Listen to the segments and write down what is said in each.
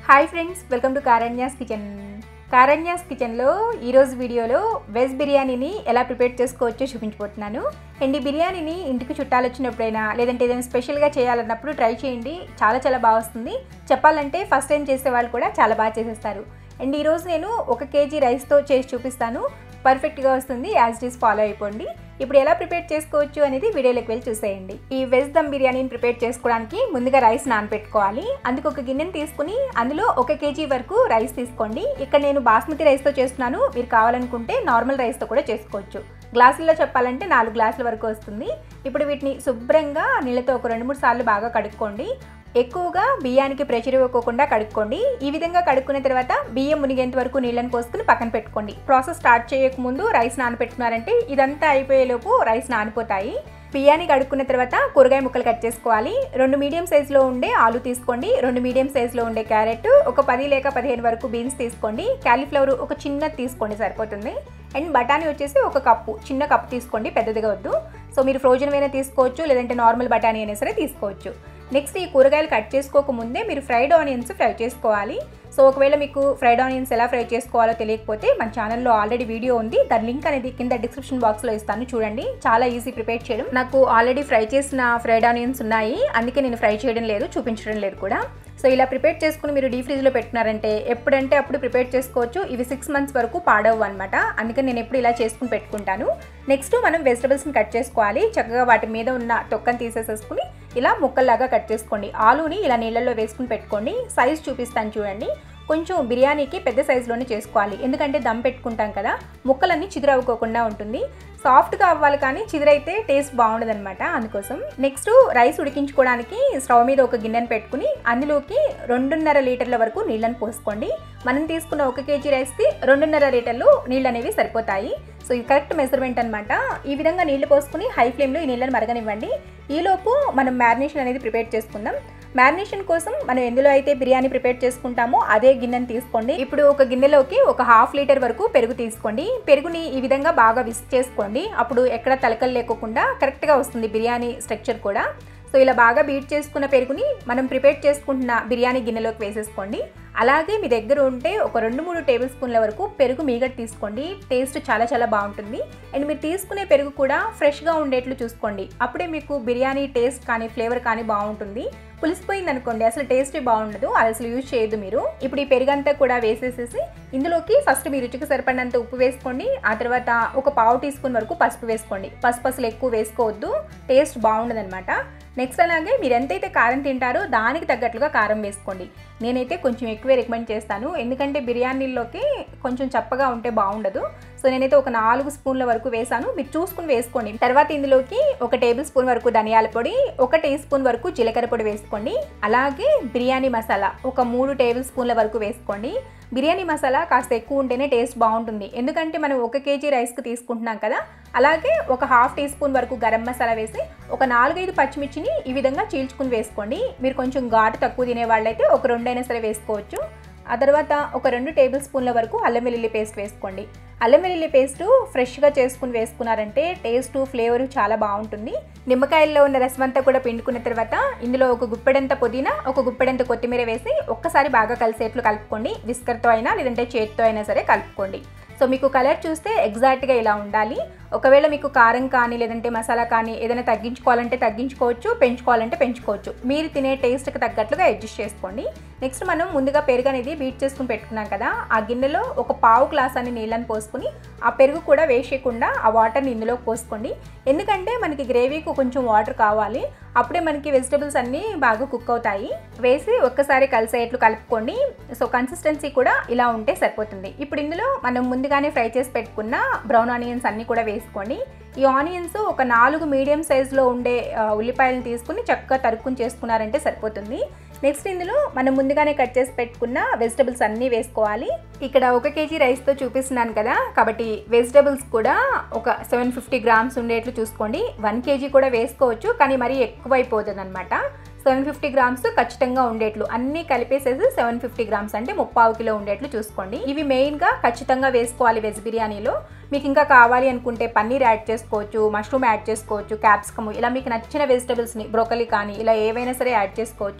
hi friends welcome to Karanya's kitchen Karanya's కిచెన్లో ఈరోజు వీడియోలో వెజ్ బిర్యానీని ఎలా ప్రిపేర్ చేసుకోవచ్చో చూపించబోతున్నాను అండ్ ఈ బిర్యానీని ఇంటికి చుట్టాలు వచ్చినప్పుడైనా లేదంటే ఏదైనా స్పెషల్గా చేయాలన్నప్పుడు ట్రై చేయండి చాలా చాలా బాగా వస్తుంది చెప్పాలంటే ఫస్ట్ టైం చేసే వాళ్ళు కూడా చాలా బాగా చేసేస్తారు అండ్ ఈరోజు నేను ఒక కేజీ రైస్తో చేసి చూపిస్తాను పర్ఫెక్ట్గా వస్తుంది యాజ్ ఇట్ ఈస్ ఫాలో అయిపోండి ఇప్పుడు ఎలా ప్రిపేర్ చేసుకోవచ్చు అనేది వీడియోలోకి వెళ్ళి చూసేయండి ఈ వెజ్ దమ్ బిర్యానీని ప్రిపేర్ చేసుకోవడానికి ముందుగా రైస్ నానబెట్టుకోవాలి అందుకు ఒక గిన్నెని తీసుకుని అందులో ఒక కేజీ వరకు రైస్ తీసుకోండి ఇక్కడ నేను బాస్మతి రైస్తో చేస్తున్నాను మీరు కావాలనుకుంటే నార్మల్ రైస్తో కూడా చేసుకోవచ్చు గ్లాసుల్లో చెప్పాలంటే నాలుగు గ్లాసుల వరకు వస్తుంది ఇప్పుడు వీటిని శుభ్రంగా నీళ్ళతో ఒక రెండు మూడు సార్లు బాగా కడుక్కోండి ఎక్కువగా బియ్యానికి ప్రెషర్ ఇవ్వకోకుండా కడుక్కోండి ఈ విధంగా కడుక్కున్న తర్వాత బియ్యం మునిగేంత వరకు నీళ్ళని పోసుకుని పక్కన పెట్టుకోండి ప్రాసెస్ స్టార్ట్ చేయకముందు రైస్ నానబెట్టుకున్నారంటే ఇదంతా అయిపోయేలోపు రైస్ నానిపోతాయి బియ్యాన్ని కడుక్కున్న తర్వాత కూరగాయ ముక్కలు కట్ చేసుకోవాలి రెండు మీడియం సైజులో ఉండే ఆలు తీసుకోండి రెండు మీడియం సైజులో ఉండే క్యారెట్ ఒక పది లేక పదిహేను వరకు బీన్స్ తీసుకోండి క్యాలీఫ్లవర్ ఒక చిన్నది తీసుకోండి సరిపోతుంది అండ్ బఠానీ వచ్చేసి ఒక కప్పు చిన్న కప్పు తీసుకోండి పెద్దదిగా వద్దు సో మీరు ఫ్రోజన్ అయినా తీసుకోవచ్చు లేదంటే నార్మల్ బఠానీ అయినా సరే తీసుకోవచ్చు నెక్స్ట్ ఈ కూరగాయలు కట్ చేసుకోకముందే మీరు ఫ్రైడ్ ఆనియన్స్ ఫ్రై చేసుకోవాలి సో ఒకవేళ మీకు ఫ్రైడ్ ఆనియన్స్ ఎలా ఫ్రై చేసుకోవాలో తెలియకపోతే మన ఛానల్లో ఆల్రెడీ వీడియో ఉంది దాని లింక్ అనేది కింద డిస్క్రిప్షన్ బాక్స్లో ఇస్తాను చూడండి చాలా ఈజీ ప్రిపేర్ చేయడం నాకు ఆల్రెడీ ఫ్రై చేసిన ఫ్రైడ్ ఆనియన్స్ ఉన్నాయి అందుకే నేను ఫ్రై చేయడం లేదు చూపించడం లేదు కూడా సో ఇలా ప్రిపేర్ చేసుకుని మీరు డీ ఫ్రిడ్జ్లో పెట్టుకున్నారంటే ఎప్పుడంటే అప్పుడు ప్రిపేర్ చేసుకోవచ్చు ఇవి సిక్స్ మంత్స్ వరకు పాడవు అనమాట అందుకని నేను ఎప్పుడు ఇలా చేసుకుని పెట్టుకుంటాను నెక్స్ట్ మనం వెజిటబుల్స్ని కట్ చేసుకోవాలి చక్కగా వాటి మీద ఉన్న తొక్కను తీసేసేసుకుని ఇలా ముక్కల్లాగా కట్ చేసుకోండి ఆలుని ఇలా నీళ్ళల్లో వేసుకుని పెట్టుకోండి సైజ్ చూపిస్తాను చూడండి కొంచెం బిర్యానీకి పెద్ద సైజులోనే చేసుకోవాలి ఎందుకంటే దమ్ పెట్టుకుంటాం కదా ముక్కలన్నీ చిగురవ్వకోకుండా ఉంటుంది సాఫ్ట్గా అవ్వాలి కానీ చిదిరైతే టేస్ట్ బాగుండదు అనమాట అందుకోసం నెక్స్ట్ రైస్ ఉడికించుకోవడానికి స్టవ్ మీద ఒక గిన్నెను పెట్టుకుని అందులోకి రెండున్నర లీటర్ల వరకు నీళ్ళని పోసుకోండి మనం తీసుకున్న ఒక కేజీ రైస్కి రెండున్నర లీటర్లు నీళ్ళు అనేవి సరిపోతాయి సో ఇది కరెక్ట్ మెజర్మెంట్ అనమాట ఈ విధంగా నీళ్లు పోసుకుని హై ఫ్లేమ్లో ఈ నీళ్ళని మరగనివ్వండి ఈలోపు మనం మ్యారినేషన్ అనేది ప్రిపేర్ చేసుకుందాం మ్యారినేషన్ కోసం మనం ఎందులో అయితే బిర్యానీ ప్రిపేర్ చేసుకుంటామో అదే గిన్నెని తీసుకోండి ఇప్పుడు ఒక గిన్నెలోకి ఒక హాఫ్ లీటర్ వరకు పెరుగు తీసుకోండి పెరుగుని ఈ విధంగా బాగా విస్క్ చేసుకోండి అప్పుడు ఎక్కడ తలకలు లేకోకుండా కరెక్ట్గా వస్తుంది బిర్యానీ స్ట్రక్చర్ కూడా సో ఇలా బాగా బీట్ చేసుకున్న పెరుగుని మనం ప్రిపేర్ చేసుకుంటున్న బిర్యానీ గిన్నెలోకి వేసేసుకోండి అలాగే మీ దగ్గర ఉంటే ఒక రెండు మూడు టేబుల్ స్పూన్ల వరకు పెరుగు మీగడ తీసుకోండి టేస్ట్ చాలా చాలా బాగుంటుంది అండ్ మీరు తీసుకునే పెరుగు కూడా ఫ్రెష్గా ఉండేట్లు చూసుకోండి అప్పుడే మీకు బిర్యానీ టేస్ట్ కానీ ఫ్లేవర్ కానీ బాగుంటుంది పులిసిపోయింది అనుకోండి అసలు టేస్టే బాగుండదు అది అసలు యూజ్ చేయదు మీరు ఇప్పుడు ఈ పెరుగంతా కూడా వేసేసేసి ఇందులోకి ఫస్ట్ మీ రుచికి సరిపడినంత ఉప్పు వేసుకోండి ఆ తర్వాత ఒక పావు టీ స్పూన్ వరకు పసుపు వేసుకోండి పసుపు అసలు ఎక్కువ వేసుకోవద్దు టేస్ట్ బాగుండదు అనమాట నెక్స్ట్ అలాగే మీరు ఎంతైతే కారం తింటారో దానికి తగ్గట్లుగా కారం వేసుకోండి నేనైతే కొంచెం ఎక్కువే రికమెండ్ చేస్తాను ఎందుకంటే బిర్యానీలోకి కొంచెం చప్పగా ఉంటే బాగుండదు సో నేనైతే ఒక నాలుగు స్పూన్ల వరకు వేసాను మీరు చూసుకుని వేసుకోండి తర్వాత ఇందులోకి ఒక టేబుల్ స్పూన్ వరకు ధనియాల పొడి ఒక టీ స్పూన్ వరకు జీలకర్ర పొడి వేసుకోండి అలాగే బిర్యానీ మసాలా ఒక మూడు టేబుల్ స్పూన్ల వరకు వేసుకోండి బిర్యానీ మసాలా కాస్త ఎక్కువ ఉంటేనే టేస్ట్ బాగుంటుంది ఎందుకంటే మనం ఒక కేజీ రైస్కి తీసుకుంటున్నాం కదా అలాగే ఒక హాఫ్ టీ స్పూన్ వరకు గరం మసాలా వేసి ఒక నాలుగైదు పచ్చిమిర్చిని ఈ విధంగా చీల్చుకుని వేసుకోండి మీరు కొంచెం ఘాటు తక్కువ తినే వాళ్ళైతే ఒక రెండైనా సరే వేసుకోవచ్చు ఆ తర్వాత ఒక రెండు టేబుల్ స్పూన్ల వరకు అల్లం వెల్లుల్లి పేస్ట్ వేసుకోండి అల్లం వెల్లుల్లి పేస్ట్ ఫ్రెష్గా చేసుకుని వేసుకున్నారంటే టేస్ట్ ఫ్లేవర్ చాలా బాగుంటుంది నిమ్మకాయల్లో ఉన్న రసం అంతా కూడా పిండుకున్న తర్వాత ఇందులో ఒక గుప్పెడంత పుదీనా ఒక గుప్పెడంత కొత్తిమీర వేసి ఒక్కసారి బాగా కలిసేట్లు కలుపుకోండి విస్కర్తో అయినా లేదంటే చేతితో అయినా సరే కలుపుకోండి సో మీకు కలర్ చూస్తే ఎగ్జాక్ట్గా ఇలా ఉండాలి ఒకవేళ మీకు కారం కానీ లేదంటే మసాలా కానీ ఏదైనా తగ్గించుకోవాలంటే తగ్గించుకోవచ్చు పెంచుకోవాలంటే పెంచుకోవచ్చు మీరు తినే టేస్ట్కి తగ్గట్లుగా అడ్జస్ట్ చేసుకోండి నెక్స్ట్ మనం ముందుగా పెరుగు అనేది బీట్ చేసుకుని పెట్టుకున్నాం కదా ఆ గిన్నెలో ఒక పావు గ్లాస్ అని నీళ్ళని పోసుకుని ఆ పెరుగు కూడా వేసేయకుండా ఆ వాటర్ని ఇందులోకి పోసుకోండి ఎందుకంటే మనకి గ్రేవీకి కొంచెం వాటర్ కావాలి అప్పుడే మనకి వెజిటబుల్స్ అన్నీ బాగా కుక్ అవుతాయి వేసి ఒక్కసారి కలిసేట్లు కలుపుకోండి సో కన్సిస్టెన్సీ కూడా ఇలా ఉంటే సరిపోతుంది ఇప్పుడు ఇందులో మనం ముందుగానే ఫ్రై చేసి పెట్టుకున్న బ్రౌన్ ఆనియన్స్ అన్నీ కూడా వేసుకోండి ఈ ఆనియన్స్ ఒక నాలుగు మీడియం సైజులో ఉండే ఉల్లిపాయలను తీసుకుని చక్కగా తరుక్కుని చేసుకున్నారంటే సరిపోతుంది నెక్స్ట్ ఇందులో మనం ముందుగానే కట్ చేసి పెట్టుకున్న వెజిటబుల్స్ అన్నీ వేసుకోవాలి ఇక్కడ ఒక కేజీ రైస్తో చూపిస్తున్నాను కదా కాబట్టి వెజిటబుల్స్ కూడా ఒక సెవెన్ ఫిఫ్టీ గ్రామ్స్ ఉండేట్లు చూసుకోండి వన్ కేజీ కూడా వేసుకోవచ్చు కానీ మరీ ఎక్కువ అయిపోతుంది అనమాట సెవెన్ ఫిఫ్టీ గ్రామ్స్ ఖచ్చితంగా ఉండేట్లు అన్నీ కలిపేసేసి సెవెన్ ఫిఫ్టీ గ్రామ్స్ అంటే ముప్పావు కిలో ఉండేట్లు చూసుకోండి ఇవి మెయిన్గా ఖచ్చితంగా వేసుకోవాలి వెజ్ బిర్యానీలో మీకు ఇంకా కావాలి అనుకుంటే పన్నీర్ యాడ్ చేసుకోవచ్చు మష్రూమ్ యాడ్ చేసుకోవచ్చు క్యాప్సికమ్ ఇలా మీకు నచ్చిన వెజిటబుల్స్ని బ్రోకలీ కానీ ఇలా ఏవైనా సరే యాడ్ చేసుకోవచ్చు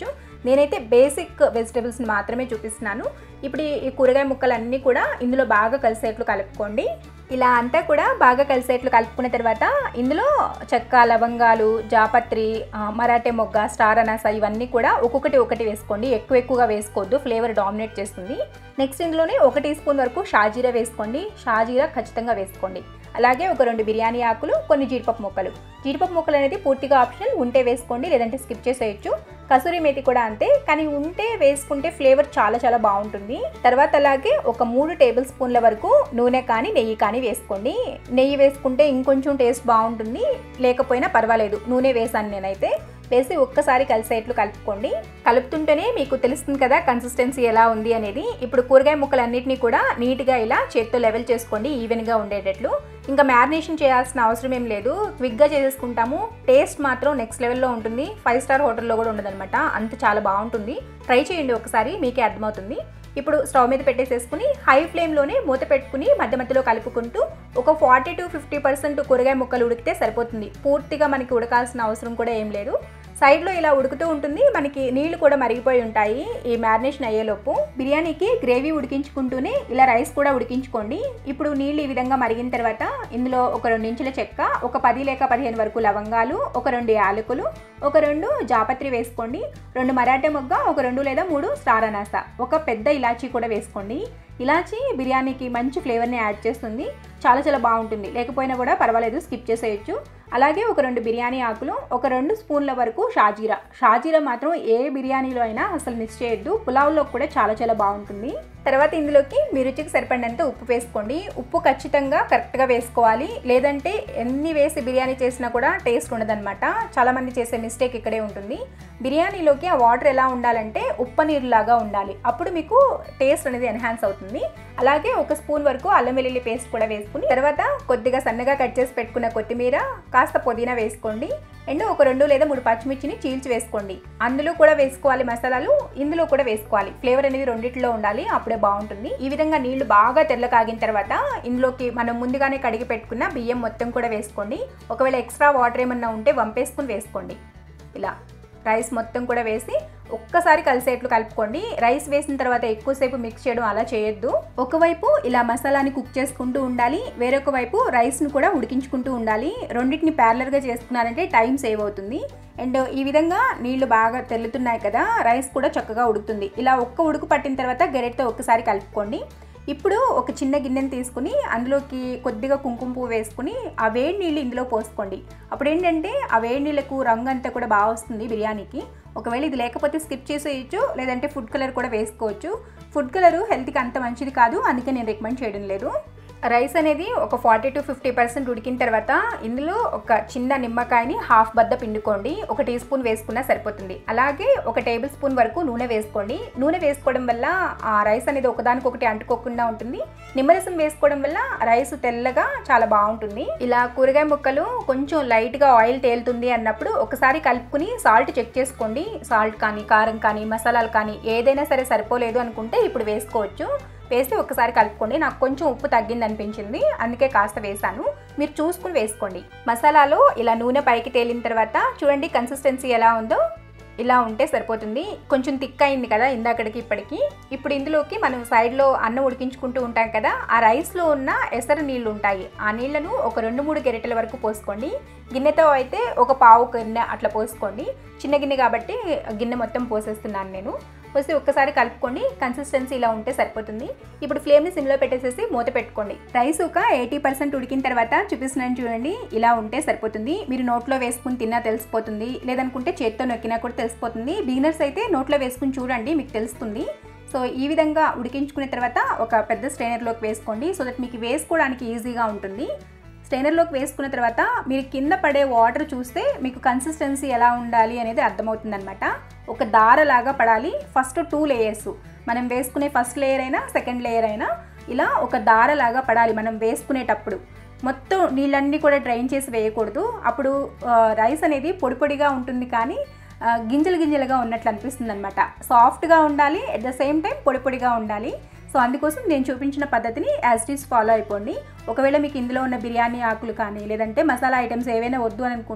నేనైతే బేసిక్ వెజిటేబుల్స్ని మాత్రమే చూపిస్తున్నాను ఇప్పుడు ఈ కూరగాయ ముక్కలన్నీ కూడా ఇందులో బాగా కలిసేట్లు కలుపుకోండి ఇలా అంతా కూడా బాగా కలిసేట్లు కలుపుకున్న తర్వాత ఇందులో చెక్క లవంగాలు జాపత్రి మరాఠే మొగ్గ స్టార్ అనాస ఇవన్నీ కూడా ఒక్కొక్కటి ఒకటి వేసుకోండి ఎక్కువ ఎక్కువగా వేసుకోవద్దు ఫ్లేవర్ డామినేట్ చేస్తుంది నెక్స్ట్ ఇందులోనే ఒక టీ స్పూన్ వరకు షాజీరా వేసుకోండి షాజీరా ఖచ్చితంగా వేసుకోండి అలాగే ఒక రెండు బిర్యానీ ఆకులు కొన్ని జీడిపప్పు ముక్కలు జీడిపప్పు ముక్కలు అనేది పూర్తిగా ఆప్షనల్ ఉంటే వేసుకోండి లేదంటే స్కిప్ చేసేయచ్చు కసూరి మేతి కూడా అంతే కానీ ఉంటే వేసుకుంటే ఫ్లేవర్ చాలా చాలా బాగుంటుంది తర్వాత అలాగే ఒక మూడు టేబుల్ స్పూన్ల వరకు నూనె కానీ నెయ్యి కానీ వేసుకోండి నెయ్యి వేసుకుంటే ఇంకొంచెం టేస్ట్ బాగుంటుంది లేకపోయినా పర్వాలేదు నూనె వేసాను నేనైతే వేసి ఒక్కసారి కలిసేట్లు కలుపుకోండి కలుపుతుంటేనే మీకు తెలుస్తుంది కదా కన్సిస్టెన్సీ ఎలా ఉంది అనేది ఇప్పుడు కూరగాయ ముక్కలన్నిటినీ కూడా నీట్గా ఇలా చేత్తో లెవెల్ చేసుకోండి ఈవెన్గా ఉండేటట్లు ఇంకా మ్యారినేషన్ చేయాల్సిన అవసరం ఏం లేదు క్విక్గా చేసేసుకుంటాము టేస్ట్ మాత్రం నెక్స్ట్ లెవెల్లో ఉంటుంది ఫైవ్ స్టార్ హోటల్లో కూడా ఉండదన్నమాట అంత చాలా బాగుంటుంది ట్రై చేయండి ఒకసారి మీకే అర్థమవుతుంది ఇప్పుడు స్టవ్ మీద పెట్టేసేసుకుని హై ఫ్లేమ్లోనే మూత పెట్టుకుని మధ్య మధ్యలో కలుపుకుంటూ ఒక ఫార్టీ టు ఫిఫ్టీ పర్సెంట్ కూరగాయ ముక్కలు ఉడికితే సరిపోతుంది పూర్తిగా మనకి ఉడకాల్సిన అవసరం కూడా ఏం లేదు సైడ్లో ఇలా ఉడుకుతూ ఉంటుంది మనకి నీళ్లు కూడా మరిగిపోయి ఉంటాయి ఈ మ్యారినేషన్ అయ్యేలోపు బిర్యానీకి గ్రేవీ ఉడికించుకుంటూనే ఇలా రైస్ కూడా ఉడికించుకోండి ఇప్పుడు నీళ్ళు ఈ విధంగా మరిగిన తర్వాత ఇందులో ఒక రెండు ఇంచుల చెక్క ఒక పది లేక పదిహేను వరకు లవంగాలు ఒక రెండు యాలకులు ఒక రెండు జాపత్రి వేసుకోండి రెండు మరాఠా మొగ్గ ఒక రెండు లేదా మూడు స్టార్ అనాస ఒక పెద్ద ఇలాచీ కూడా వేసుకోండి ఇలాచీ బిర్యానీకి మంచి ఫ్లేవర్ని యాడ్ చేస్తుంది చాలా చాలా బాగుంటుంది లేకపోయినా కూడా పర్వాలేదు స్కిప్ చేసేయచ్చు అలాగే ఒక రెండు బిర్యానీ ఆకులు ఒక రెండు స్పూన్ల వరకు షాజీరా షాజీరా మాత్రం ఏ బిర్యానీలో అయినా అసలు మిస్ చేయొద్దు పులావ్లో కూడా చాలా చాలా బాగుంటుంది తర్వాత ఇందులోకి మీ రుచికి సరిపడినంత ఉప్పు వేసుకోండి ఉప్పు ఖచ్చితంగా కరెక్ట్గా వేసుకోవాలి లేదంటే ఎన్ని వేసి బిర్యానీ చేసినా కూడా టేస్ట్ ఉండదన్నమాట చాలామంది చేసే మిస్టేక్ ఇక్కడే ఉంటుంది బిర్యానీలోకి ఆ వాటర్ ఎలా ఉండాలంటే ఉప్ప నీరులాగా ఉండాలి అప్పుడు మీకు టేస్ట్ అనేది ఎన్హాన్స్ అవుతుంది అలాగే ఒక స్పూన్ వరకు అల్లం వెల్లుల్లి పేస్ట్ కూడా వేసుకుని తర్వాత కొద్దిగా సన్నగా కట్ చేసి పెట్టుకున్న కొత్తిమీర కాస్త పుదీనా వేసుకోండి అండ్ ఒక రెండు లేదా మూడు పచ్చిమిర్చిని చీల్చి వేసుకోండి అందులో కూడా వేసుకోవాలి మసాలాలు ఇందులో కూడా వేసుకోవాలి ఫ్లేవర్ అనేది రెండిట్లో ఉండాలి అప్పుడే బాగుంటుంది ఈ విధంగా నీళ్లు బాగా తెల్ల కాగిన తర్వాత ఇందులోకి మనం ముందుగానే కడిగి పెట్టుకున్న బియ్యం మొత్తం కూడా వేసుకోండి ఒకవేళ ఎక్స్ట్రా వాటర్ ఏమన్నా ఉంటే వంపేసుకుని వేసుకోండి ఇలా రైస్ మొత్తం కూడా వేసి ఒక్కసారి కలిసేట్లు కలుపుకోండి రైస్ వేసిన తర్వాత ఎక్కువసేపు మిక్స్ చేయడం అలా చేయొద్దు ఒకవైపు ఇలా మసాలాని కుక్ చేసుకుంటూ ఉండాలి వేరొక వైపు రైస్ను కూడా ఉడికించుకుంటూ ఉండాలి రెండింటిని ప్యారలర్గా చేసుకున్నారంటే టైం సేవ్ అవుతుంది అండ్ ఈ విధంగా నీళ్లు బాగా తెల్లుతున్నాయి కదా రైస్ కూడా చక్కగా ఉడుకుతుంది ఇలా ఒక్క ఉడుకు పట్టిన తర్వాత గెరెట్తో ఒక్కసారి కలుపుకోండి ఇప్పుడు ఒక చిన్న గిన్నెని తీసుకుని అందులోకి కొద్దిగా కుంకుమ పువ్వు వేసుకుని ఆ వేడి నీళ్ళు ఇందులో పోసుకోండి అప్పుడు ఏంటంటే ఆ వేడి నీళ్ళకు రంగు అంతా కూడా బాగా వస్తుంది బిర్యానీకి ఒకవేళ ఇది లేకపోతే స్కిప్ చేసేయచ్చు లేదంటే ఫుడ్ కలర్ కూడా వేసుకోవచ్చు ఫుడ్ కలర్ హెల్త్కి అంత మంచిది కాదు అందుకే నేను రికమెండ్ చేయడం లేదు రైస్ అనేది ఒక ఫార్టీ టు ఫిఫ్టీ పర్సెంట్ ఉడికిన తర్వాత ఇందులో ఒక చిన్న నిమ్మకాయని హాఫ్ బద్ద పిండుకోండి ఒక టీ స్పూన్ వేసుకున్నా సరిపోతుంది అలాగే ఒక టేబుల్ స్పూన్ వరకు నూనె వేసుకోండి నూనె వేసుకోవడం వల్ల ఆ రైస్ అనేది ఒకదానికొకటి అంటుకోకుండా ఉంటుంది నిమ్మరసం వేసుకోవడం వల్ల రైస్ తెల్లగా చాలా బాగుంటుంది ఇలా కూరగాయ ముక్కలు కొంచెం లైట్గా ఆయిల్ తేలుతుంది అన్నప్పుడు ఒకసారి కలుపుకుని సాల్ట్ చెక్ చేసుకోండి సాల్ట్ కానీ కారం కానీ మసాలాలు కానీ ఏదైనా సరే సరిపోలేదు అనుకుంటే ఇప్పుడు వేసుకోవచ్చు వేసి ఒకసారి కలుపుకోండి నాకు కొంచెం ఉప్పు తగ్గింది అనిపించింది అందుకే కాస్త వేసాను మీరు చూసుకుని వేసుకోండి మసాలాలో ఇలా నూనె పైకి తేలిన తర్వాత చూడండి కన్సిస్టెన్సీ ఎలా ఉందో ఇలా ఉంటే సరిపోతుంది కొంచెం థిక్ అయింది కదా ఇందాకడికి ఇప్పటికి ఇప్పుడు ఇందులోకి మనం సైడ్లో అన్నం ఉడికించుకుంటూ ఉంటాం కదా ఆ రైస్లో ఉన్న ఎసరు నీళ్ళు ఉంటాయి ఆ నీళ్లను ఒక రెండు మూడు గెరిటెల వరకు పోసుకోండి గిన్నెతో అయితే ఒక పావు గిన్నె అట్లా పోసుకోండి చిన్న గిన్నె కాబట్టి గిన్నె మొత్తం పోసేస్తున్నాను నేను పోసి ఒక్కసారి కలుపుకోండి కన్సిస్టెన్సీ ఇలా ఉంటే సరిపోతుంది ఇప్పుడు ఫ్లేమ్ని సిమ్లో పెట్టేసేసి మూత పెట్టుకోండి రైస్ ఒక ఎయిటీ పర్సెంట్ ఉడికిన తర్వాత చూపిస్తున్నాను చూడండి ఇలా ఉంటే సరిపోతుంది మీరు నోట్లో వేసుకుని తిన్నా తెలిసిపోతుంది లేదనుకుంటే చేత్తో నొక్కినా కూడా తెలిసిపోతుంది బిగినర్స్ అయితే నోట్లో వేసుకుని చూడండి మీకు తెలుస్తుంది సో ఈ విధంగా ఉడికించుకున్న తర్వాత ఒక పెద్ద స్ట్రైనర్లోకి వేసుకోండి సో దట్ మీకు వేసుకోవడానికి ఈజీగా ఉంటుంది స్ట్రైనర్లోకి వేసుకున్న తర్వాత మీరు కింద పడే వాటర్ చూస్తే మీకు కన్సిస్టెన్సీ ఎలా ఉండాలి అనేది అర్థమవుతుందనమాట ఒక దారలాగా పడాలి ఫస్ట్ టూ లేయర్స్ మనం వేసుకునే ఫస్ట్ లేయర్ అయినా సెకండ్ లేయర్ అయినా ఇలా ఒక దారలాగా పడాలి మనం వేసుకునేటప్పుడు మొత్తం నీళ్ళన్నీ కూడా డ్రైన్ చేసి వేయకూడదు అప్పుడు రైస్ అనేది పొడి పొడిగా ఉంటుంది కానీ గింజలు గింజలుగా ఉన్నట్లు అనిపిస్తుంది అనమాట సాఫ్ట్గా ఉండాలి అట్ ద సేమ్ టైం పొడి పొడిగా ఉండాలి సో అందుకోసం నేను చూపించిన పద్ధతిని యాజ్ ఇట్ ఈస్ ఫాలో అయిపోండి ఒకవేళ మీకు ఇందులో ఉన్న బిర్యానీ ఆకులు కానీ లేదంటే మసాలా ఐటమ్స్ ఏవైనా వద్దు అని అనుకుంటే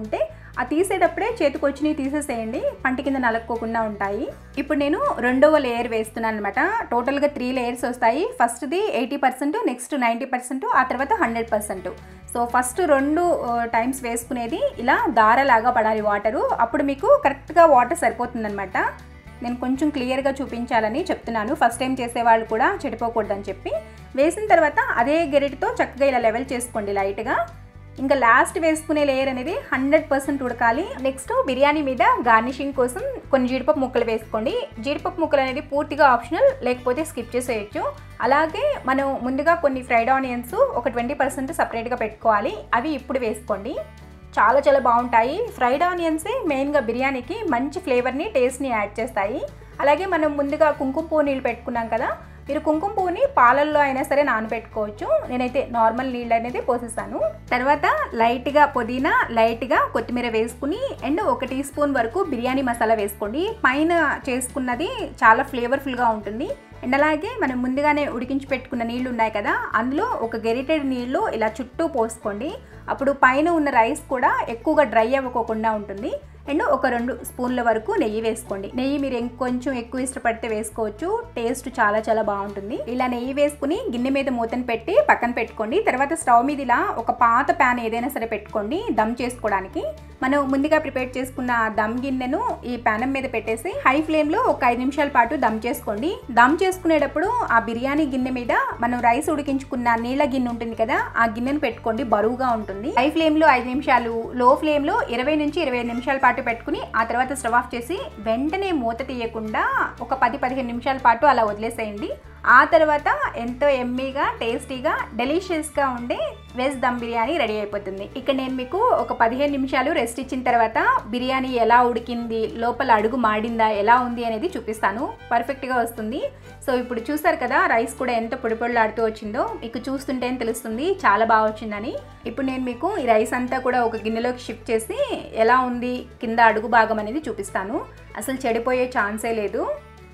ఆ తీసేటప్పుడే చేతికి వచ్చినవి తీసేసేయండి పంట కింద నలక్కోకుండా ఉంటాయి ఇప్పుడు నేను రెండవ లేయర్ వేస్తున్నాను అనమాట టోటల్గా త్రీ లేయర్స్ వస్తాయి ఫస్ట్ది eighty percent next ninety percent ఆ తర్వాత హండ్రెడ్ పర్సెంట్ సో ఫస్ట్ రెండు టైమ్స్ వేసుకునేది ఇలా దారలాగా పడాలి వాటరు అప్పుడు మీకు కరెక్ట్గా వాటర్ సరిపోతుందన్నమాట నేను కొంచెం క్లియర్గా చూపించాలని చెప్తున్నాను ఫస్ట్ టైం చేసేవాళ్ళు కూడా చెడిపోకూడదని చెప్పి వేసిన తర్వాత అదే గెరిటితో చక్కగా ఇలా లెవెల్ చేసుకోండి లైట్గా ఇంకా లాస్ట్ వేసుకునే లేయర్ అనేది హండ్రెడ్ పర్సెంట్ ఉడకాలి నెక్స్ట్ బిర్యానీ మీద గార్నిషింగ్ కోసం కొన్ని జీడిపప్పు ముక్కలు వేసుకోండి జీడిపప్పు ముక్కలు అనేది పూర్తిగా ఆప్షనల్ లేకపోతే స్కిప్ చేసేయచ్చు అలాగే మనం ముందుగా కొన్ని ఫ్రైడ్ ఆనియన్స్ ఒక ట్వంటీ పర్సెంట్ సపరేట్గా పెట్టుకోవాలి అవి ఇప్పుడు వేసుకోండి చాలా చాలా బాగుంటాయి ఫ్రైడ్ ఆనియన్సే మెయిన్గా బిర్యానీకి మంచి ఫ్లేవర్ని టేస్ట్ని యాడ్ చేస్తాయి అలాగే మనం ముందుగా కుంకుమ పువ్వు నీళ్ళు పెట్టుకున్నాం కదా మీరు కుంకుమ పువ్వుని పాలల్లో అయినా సరే నానబెట్టుకోవచ్చు నేనైతే నార్మల్ నీళ్ళు అనేది పోసేస్తాను తర్వాత లైట్గా పుదీనా లైట్గా కొత్తిమీర వేసుకుని అండ్ ఒక టీ స్పూన్ వరకు బిర్యానీ మసాలా వేసుకోండి పైన చేసుకున్నది చాలా ఫ్లేవర్ఫుల్గా ఉంటుంది అండ్ అలాగే మనం ముందుగానే ఉడికించి పెట్టుకున్న నీళ్ళు ఉన్నాయి కదా అందులో ఒక గెరిటెడ్ నీళ్ళు ఇలా చుట్టూ పోసుకోండి అప్పుడు పైన ఉన్న రైస్ కూడా ఎక్కువగా డ్రై అవ్వకోకుండా ఉంటుంది అండ్ ఒక రెండు స్పూన్ల వరకు నెయ్యి వేసుకోండి నెయ్యి మీరు ఇంకొంచెం ఎక్కువ ఇష్టపడితే వేసుకోవచ్చు టేస్ట్ చాలా చాలా బాగుంటుంది ఇలా నెయ్యి వేసుకుని గిన్నె మీద మూతను పెట్టి పక్కన పెట్టుకోండి తర్వాత స్టవ్ మీద ఇలా ఒక పాత ప్యాన్ ఏదైనా సరే పెట్టుకోండి దమ్ చేసుకోవడానికి మనం ముందుగా ప్రిపేర్ చేసుకున్న దమ్ గిన్నెను ఈ ప్యానం మీద పెట్టేసి హై ఫ్లేమ్లో ఒక ఐదు నిమిషాల పాటు దమ్ చేసుకోండి దమ్ చేసుకునేటప్పుడు ఆ బిర్యానీ గిన్నె మీద మనం రైస్ ఉడికించుకున్న నీళ్ళ గిన్నె ఉంటుంది కదా ఆ గిన్నెను పెట్టుకోండి బరువుగా ఉంటుంది హై ఫ్లేమ్లో ఐదు నిమిషాలు లో ఫ్లేమ్లో ఇరవై నుంచి ఇరవై నిమిషాల పాటు పెట్టుకుని ఆ తర్వాత స్టవ్ ఆఫ్ చేసి వెంటనే మూత తీయకుండా ఒక పది పదిహేను నిమిషాల పాటు అలా వదిలేసేయండి ఆ తర్వాత ఎంతో ఎమ్మీగా టేస్టీగా డెలిషియస్గా ఉండే వెజ్ దమ్ బిర్యానీ రెడీ అయిపోతుంది ఇక్కడ నేను మీకు ఒక పదిహేను నిమిషాలు రెస్ట్ ఇచ్చిన తర్వాత బిర్యానీ ఎలా ఉడికింది లోపల అడుగు మాడిందా ఎలా ఉంది అనేది చూపిస్తాను పర్ఫెక్ట్గా వస్తుంది సో ఇప్పుడు చూసారు కదా రైస్ కూడా ఎంత పొడి పొడిలాడుతూ వచ్చిందో మీకు చూస్తుంటేనే తెలుస్తుంది చాలా బాగా వచ్చిందని ఇప్పుడు నేను మీకు ఈ రైస్ అంతా కూడా ఒక గిన్నెలోకి షిఫ్ట్ చేసి ఎలా ఉంది కింద అడుగు భాగం అనేది చూపిస్తాను అసలు చెడిపోయే ఛాన్సే లేదు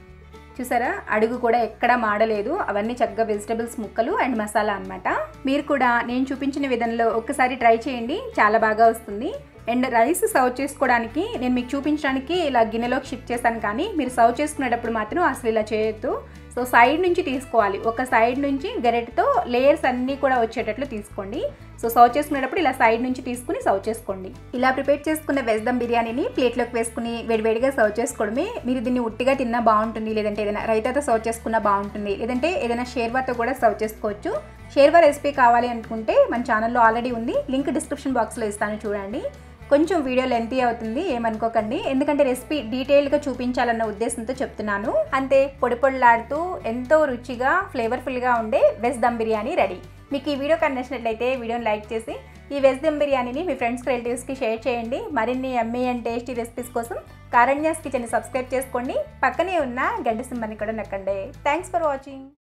చూసారా అడుగు కూడా ఎక్కడా మాడలేదు అవన్నీ చక్కగా వెజిటబుల్స్ ముక్కలు అండ్ మసాలా అనమాట మీరు కూడా నేను చూపించిన విధంలో ఒక్కసారి ట్రై చేయండి చాలా బాగా వస్తుంది అండ్ రైస్ సర్వ్ చేసుకోవడానికి నేను మీకు చూపించడానికి ఇలా గిన్నెలోకి షిఫ్ట్ చేశాను కానీ మీరు సర్వ్ చేసుకునేటప్పుడు మాత్రం అసలు ఇలా చేయొద్దు సో సైడ్ నుంచి తీసుకోవాలి ఒక సైడ్ నుంచి గెరెట్తో లేయర్స్ అన్నీ కూడా వచ్చేటట్లు తీసుకోండి సో సర్వ్ చేసుకునేటప్పుడు ఇలా సైడ్ నుంచి తీసుకుని సర్వ్ చేసుకోండి ఇలా ప్రిపేర్ చేసుకున్న వెజ్ దమ్ బిర్యానీని ప్లేట్లోకి వేసుకుని వేడివేడిగా సర్వ్ చేసుకోవడమే మీరు దీన్ని ఉట్టిగా తిన్నా బాగుంటుంది లేదంటే ఏదైనా రైతాతో సర్వ్ చేసుకున్నా బాగుంటుంది లేదంటే ఏదైనా షేర్వాతో కూడా సర్వ్ చేసుకోవచ్చు షేర్వా రెసిపీ కావాలి అనుకుంటే మన ఛానల్లో ఆల్రెడీ ఉంది లింక్ డిస్క్రిప్షన్ బాక్స్లో ఇస్తాను చూడండి కొంచెం వీడియో లెంతీ అవుతుంది ఏమనుకోకండి ఎందుకంటే రెసిపీ డీటెయిల్గా చూపించాలన్న ఉద్దేశంతో చెప్తున్నాను అంతే పొడి పొడిలాడుతూ ఎంతో రుచిగా ఫ్లేవర్ఫుల్గా ఉండే వెజ్ దమ్ బిర్యానీ రెడీ మీకు ఈ వీడియో కనిపించినట్లయితే వీడియోని లైక్ చేసి ఈ వెజ్ దమ్ బిర్యానీని మీ ఫ్రెండ్స్కి రిలేటివ్స్కి షేర్ చేయండి మరిన్ని ఎమ్మీ అండ్ టేస్టీ రెసిపీస్ కోసం కారణ్యాస్ కిచెన్ని సబ్స్క్రైబ్ చేసుకోండి పక్కనే ఉన్న గంట సింబల్ని కూడా నక్కండి థ్యాంక్స్ ఫర్ వాచింగ్